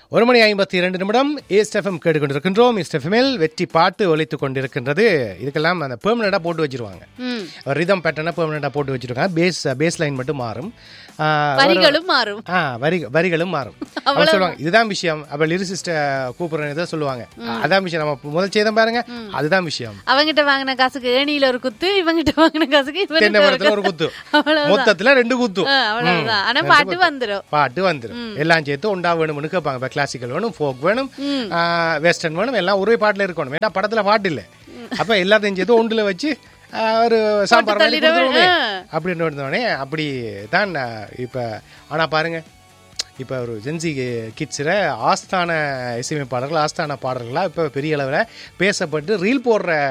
ஒரு மணி ஐம்பத்தி இரண்டு நிமிடம் ஏஸ்டெஃப்எம் கேட்டுக்கொண்டிருக்கின்றோம் இஸ்டெஃப்எம்மில் வெற்றி பாட்டு ஒலித்துக் கொண்டிருக்கின்றது இதுக்கெல்லாம் அந்த பெர்மனண்டாக போட்டு வச்சிருவாங்க ம். ரிதம் பேட்டர்னா பெர்மனண்டாக போட்டு வச்சிருக்காங்க பேஸ் பேஸ் லைன் மட்டும் மாறும் ஆ, ஒரு- வரிகளும் மாறும் ஆ வரி வரிகளும் மாறும் அவங்க சொல்லுவாங்க இதுதான் விஷயம் அப்ப லிரிசிஸ்ட கூப்பிடுறேன் இதை சொல்லுவாங்க அதான் விஷயம் நம்ம முதல் செய்தோம் பாருங்க அதுதான் விஷயம் அவங்கிட்ட வாங்கின காசுக்கு ஏணியில ஒரு குத்து இவங்கிட்ட வாங்கின காசுக்கு தென்னை இவனுக்கு ஒரு மரத்துல ஒரு குத்து அவ்வளவுதான். மொத்தத்துல ரெண்டு குத்து ஆ, அவ்வளவுதான் ஆனா பாட்டு வந்துரும் பாட்டு வந்துரும் எல்லாம் சேர்த்து ஒண்டா வேணும்னு கேட்பாங்க இப்ப கிளாசிக்கல் வேணும் ஃபோக் வேணும் வெஸ்டர்ன் வேணும் எல்லாம் ஒரே பாட்டுல இருக்கணும் ஏன்னா படத்துல பாட்டு இல்ல அப்ப எல்லாத்தையும் சேர்த்து ஒண்டுல வச்சு ஆ, ஒரு சாம்பார் மாதிரி தள்ளிட கொடுத்துருவோமே. வேணும். அப்படின்னு இருந்தோடனே அப்படி தான் நான் இப்ப ஆனா பாருங்க இப்ப ஒரு ஜென்சி கிட்ஸில் ஆஸ்தான இசையமைப்பாளர்கள் ஆஸ்தான பாடல்களாக இப்ப பெரிய அளவுல பேசப்பட்டு ரீல் போடுற